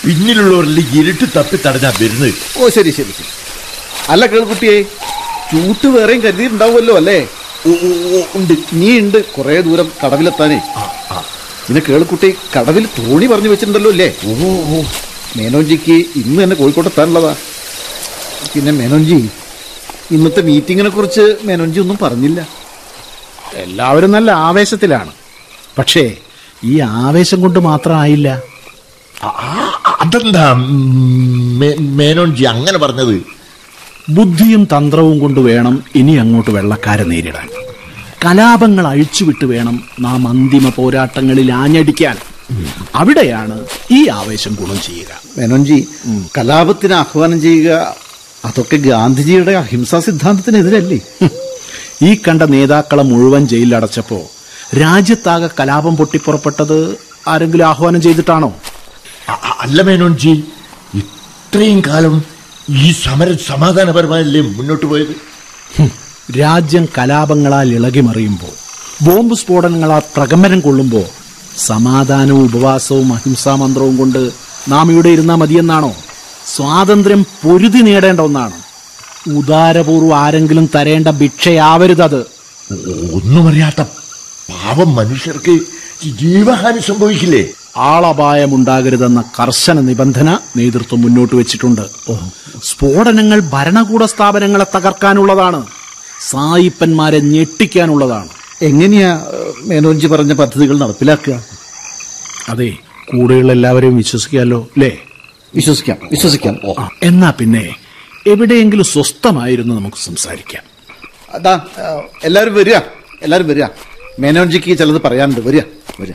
പിന്നിലുള്ളവരിൽ ഇരുട്ട് തപ്പി തടഞ്ഞാ വരുന്നത് ഓ ശരി ശരി ശരി അല്ല കേൾക്കുട്ടിയെ ചൂട്ട് വേറെയും കരുതിയിട്ടുണ്ടാവുമല്ലോ അല്ലേ ഓ, ഓ, ഓ, ഉണ്ട് നീ ഉണ്ട് കുറെ ദൂരം കടവിലെത്താനേ ആ, ആ. പിന്നെ കേൾക്കുട്ടി കടവിൽ തോണി പറഞ്ഞു വെച്ചിട്ടുണ്ടല്ലോ അല്ലേ ഓ ഓ മേനോൻജിക്ക് ഇന്ന് തന്നെ കോഴിക്കോട്ട് എത്താനുള്ളതാ പിന്നെ മേനോൻജി ഇന്നത്തെ മീറ്റിങ്ങിനെ കുറിച്ച് മേനോൻജി ഒന്നും പറഞ്ഞില്ല എല്ലാവരും നല്ല ആവേശത്തിലാണ് പക്ഷേ ഈ ആവേശം കൊണ്ട് മാത്രമായില്ല ആ, ആ, അതെന്താ മേ- മേനോൻജി അങ്ങനെ പറഞ്ഞത് ബുദ്ധിയും തന്ത്രവും കൊണ്ട് വേണം ഇനി അങ്ങോട്ട് വെള്ളക്കാരെ നേരിടാൻ കലാപങ്ങൾ അഴിച്ചുവിട്ട് വേണം നാം അന്തിമ പോരാട്ടങ്ങളിൽ ആഞ്ഞടിക്കാൻ അവിടെയാണ് ഈ ആവേശം ഗുണം ചെയ്യുക മേനോൻജി കലാപത്തിന് ആഹ്വാനം ചെയ്യുക അതൊക്കെ ഗാന്ധിജിയുടെ അഹിംസാ സിദ്ധാന്തത്തിനെതിരല്ലേ ഹും. ഈ കണ്ട നേതാക്കളെ മുഴുവൻ ജയിലിലടച്ചപ്പോ രാജ്യത്താകെ കലാപം പൊട്ടിപ്പുറപ്പെട്ടത് ആരെങ്കിലും ആഹ്വാനം ചെയ്തിട്ടാണോ അ- അ- അല്ല മേനോൻജി ഇത്രയും കാലം ഈ സമരം സമാധാനപരമായല്ലേ മുന്നോട്ട് പോയത് ഹും. രാജ്യം കലാപങ്ങളാൽ ഇളകിമറിയുമ്പോൾ ബോംബ് സ്ഫോടനങ്ങളാൽ പ്രകമ്പനം കൊള്ളുമ്പോൾ സമാധാനവും ഉപവാസവും അഹിംസാ മന്ത്രവും കൊണ്ട് നാം ഇവിടെ ഇരുന്നാൽ മതിയെന്നാണോ സ്വാതന്ത്ര്യം പൊരുതി നേടേണ്ട ഒന്നാണ് ഉദാരപൂർവ്വം ആരെങ്കിലും തരേണ്ട ഭിക്ഷയാവരുതത് ഒ- ഒന്നും അറിയാത്ത പാവം മനുഷ്യർക്ക് ജീവഹാനി സംഭവിക്കില്ലേ ആളപായമുണ്ടാകരുതെന്ന കർശന നിബന്ധന നേതൃത്വം മുന്നോട്ട് വെച്ചിട്ടുണ്ട് സ്ഫോടനങ്ങൾ ഭരണകൂട സ്ഥാപനങ്ങളെ തകർക്കാനുള്ളതാണ് സായിപ്പന്മാരെ ഞെട്ടിക്കാനുള്ളതാണ് എങ്ങനെയാ ഏഹ്, മേനോൻജി പറഞ്ഞ പദ്ധതികൾ നടപ്പിലാക്കുക അതെ കൂടെയുള്ള എല്ലാവരെയും വിശ്വസിക്കാമല്ലോ അല്ലേ വിശ്വസിക്കാം വിശ്വസിക്കാം ഓ ആ, എന്നാ പിന്നെ എവിടെയെങ്കിലും സ്വസ്ഥമായിരുന്നു നമുക്ക് സംസാരിക്കാം അതാ ഏഹ്, എല്ലാവരും വരിക എല്ലാവരും വരിക മേനോൻജിക്ക് ചിലത് പറയാനുണ്ട് വരിക വരിക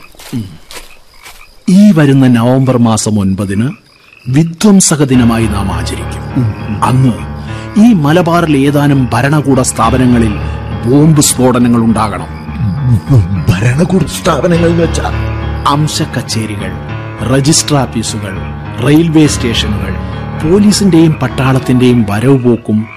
ഈ വരുന്ന നവംബർ മാസം ഒൻപതിന് വിധ്വംസക ദിനമായി നാം ആചരിക്കും അന്ന് ഈ മലബാറിൽ ഏതാനും ഭരണകൂട സ്ഥാപനങ്ങളിൽ ബോംബ് സ്ഫോടനങ്ങൾ ഉണ്ടാകണം ഭരണകൂട സ്ഥാപനങ്ങൾ എന്ന് വെച്ചാ അംശ കച്ചേരികൾ രജിസ്റ്റർ ഓഫീസുകൾ റെയിൽവേ സ്റ്റേഷനുകൾ പോലീസിന്റെയും പട്ടാളത്തിന്റെയും വരവ് പോക്കും